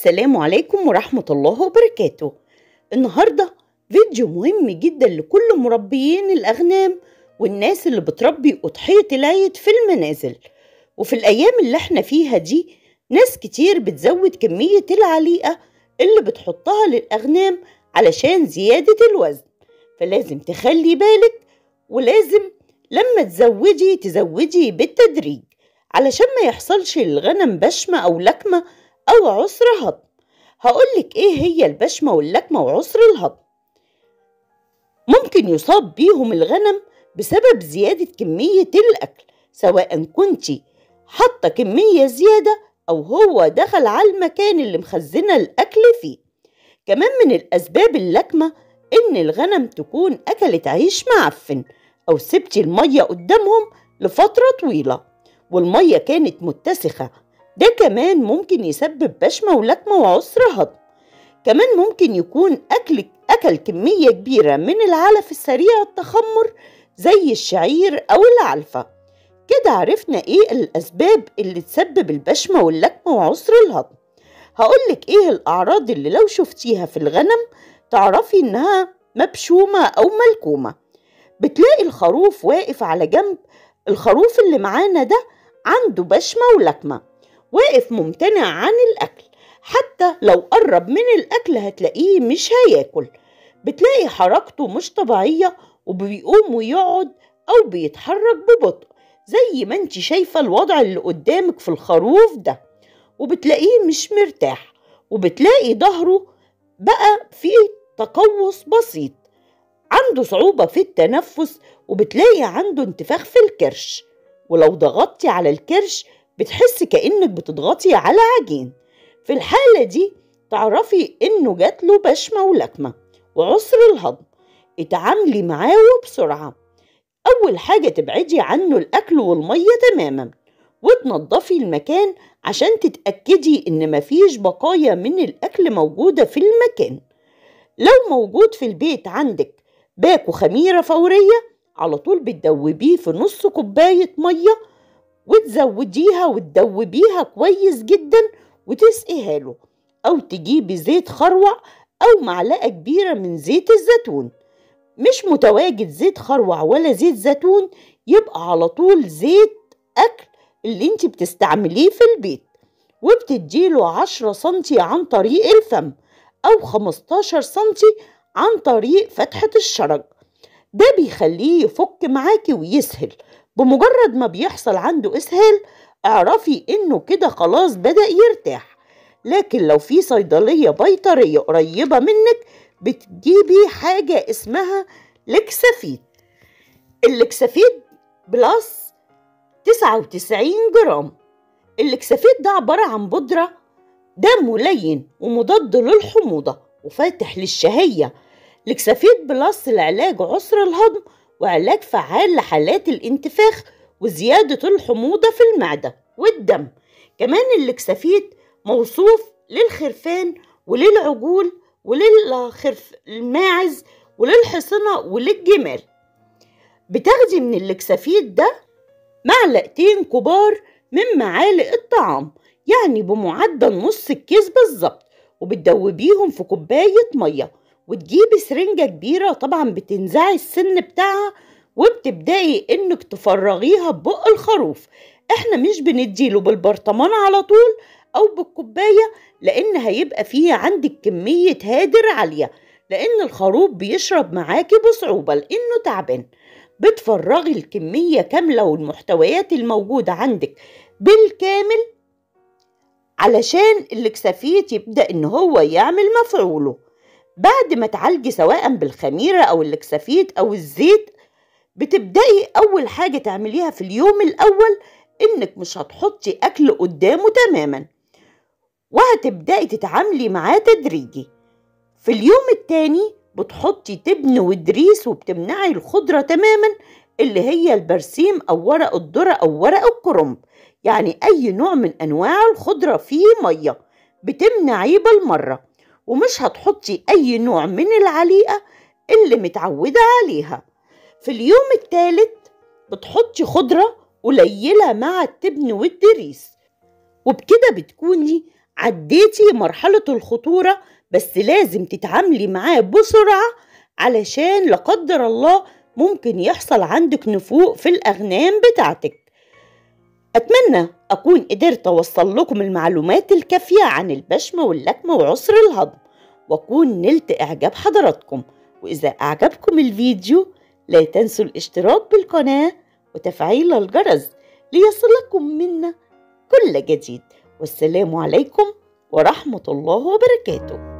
السلام عليكم ورحمة الله وبركاته النهاردة فيديو مهم جدا لكل مربيين الأغنام والناس اللي بتربي أضحية العيد في المنازل وفي الأيام اللي احنا فيها دي ناس كتير بتزود كمية العليقة اللي بتحطها للأغنام علشان زيادة الوزن فلازم تخلي بالك ولازم لما تزودي تزودي بالتدريج علشان ما يحصلش للغنم بشمة أو لكمة أو عسر هضم هقولك إيه هي البشمة واللكمة وعسر الهضم ممكن يصاب بيهم الغنم بسبب زيادة كمية الأكل سواء كنتي حاطة كمية زيادة أو هو دخل على المكان اللي مخزنة الأكل فيه كمان من الأسباب اللكمة إن الغنم تكون أكلت عيش معفن أو سبتي المية قدامهم لفترة طويلة والمية كانت متسخة ده كمان ممكن يسبب بشمة ولكمة وعسر هضم كمان ممكن يكون أكل أكل كمية كبيرة من العلف السريع التخمر زي الشعير أو العلفة كده عرفنا إيه الأسباب اللي تسبب البشمة واللكمة وعسر الهضم هقولك إيه الأعراض اللي لو شفتيها في الغنم تعرفي إنها مبشومة أو ملكومة بتلاقي الخروف واقف على جنب الخروف اللي معانا ده عنده بشمة ولكمة واقف ممتنع عن الأكل حتى لو قرب من الأكل هتلاقيه مش هياكل بتلاقي حركته مش طبيعية وبيقوم ويقعد أو بيتحرك ببطء زي ما انت شايفة الوضع اللي قدامك في الخروف ده وبتلاقيه مش مرتاح وبتلاقي ظهره بقى فيه تقوس بسيط عنده صعوبة في التنفس وبتلاقي عنده انتفاخ في الكرش ولو ضغطتي على الكرش بتحسي كأنك بتضغطي على عجين في الحالة دي تعرفي إنه جاتله بشمة ولكمة وعسر الهضم اتعاملي معاه وبسرعة أول حاجة تبعدي عنه الأكل والمية تماما وتنضفي المكان عشان تتأكدي إن مفيش بقايا من الأكل موجودة في المكان لو موجود في البيت عندك باكو خميرة فورية على طول بتدوبيه في نص كوباية مية وتزوديها وتدوبيها كويس جدا وتسقيها له أو تجيبي زيت خروع أو معلقة كبيرة من زيت الزيتون مش متواجد زيت خروع ولا زيت زيتون يبقى على طول زيت أكل اللي انت بتستعمليه في البيت وبتديله عشرة سنتي عن طريق الفم أو خمستاشر سنتي عن طريق فتحة الشرج ده بيخليه يفك معاكي ويسهل بمجرد ما بيحصل عنده إسهال اعرفي إنه كده خلاص بدأ يرتاح لكن لو في صيدلية بيطرية قريبة منك بتجيبي حاجة اسمها لكسافيت اللكسافيت بلس 99 جرام اللكسافيت ده عبارة عن بودرة دم لين ومضاد للحموضة وفاتح للشهية لكسافيت بلس لعلاج عسر الهضم وعلاج فعال لحالات الانتفاخ وزيادة الحموضة في المعدة والدم كمان اللكسافيت موصوف للخرفان وللعجول وللخرف الماعز وللحصنة وللجمال بتاخدي من اللكسافيت ده معلقتين كبار من معالق الطعام يعني بمعدل نص الكيس بالظبط وبتدوبيهم في كوباية مية وتجيبي سرنجة كبيرة طبعا بتنزعي السن بتاعها وبتبدأي انك تفرغيها ببق الخروف احنا مش بنديله بالبرطمان على طول او بالكوباية لان هيبقى فيه عندك كمية هادر عالية لان الخروف بيشرب معاكي بصعوبة لانه تعبان بتفرغي الكمية كاملة والمحتويات الموجودة عندك بالكامل علشان اللكسافيت يبدأ ان هو يعمل مفعوله بعد ما تعالجي سواء بالخميرة أو اللكسافيت أو الزيت بتبدأي أول حاجة تعمليها في اليوم الأول إنك مش هتحطي أكل قدامه تماما وهتبدأي تتعاملي معاه تدريجي في اليوم التاني بتحطي تبن ودريس وبتمنعي الخضرة تماما اللي هي البرسيم أو ورق الذرة أو ورق الكرنب يعني أي نوع من أنواع الخضرة فيه مية بتمنعيه بالمرة ومش هتحطي أي نوع من العليقة اللي متعودة عليها في اليوم الثالث بتحطي خضرة قليلة مع التبن والدريس وبكده بتكوني عديتي مرحلة الخطورة بس لازم تتعاملي معاه بسرعة علشان لا قدر الله ممكن يحصل عندك نفوق في الأغنام بتاعتك أتمنى أكون قدرت أوصل لكم المعلومات الكافية عن البشمة واللكمة وعسر الهضم وأكون نلت إعجاب حضراتكم وإذا أعجبكم الفيديو لا تنسوا الاشتراك بالقناة وتفعيل الجرس ليصلكم منا كل جديد والسلام عليكم ورحمة الله وبركاته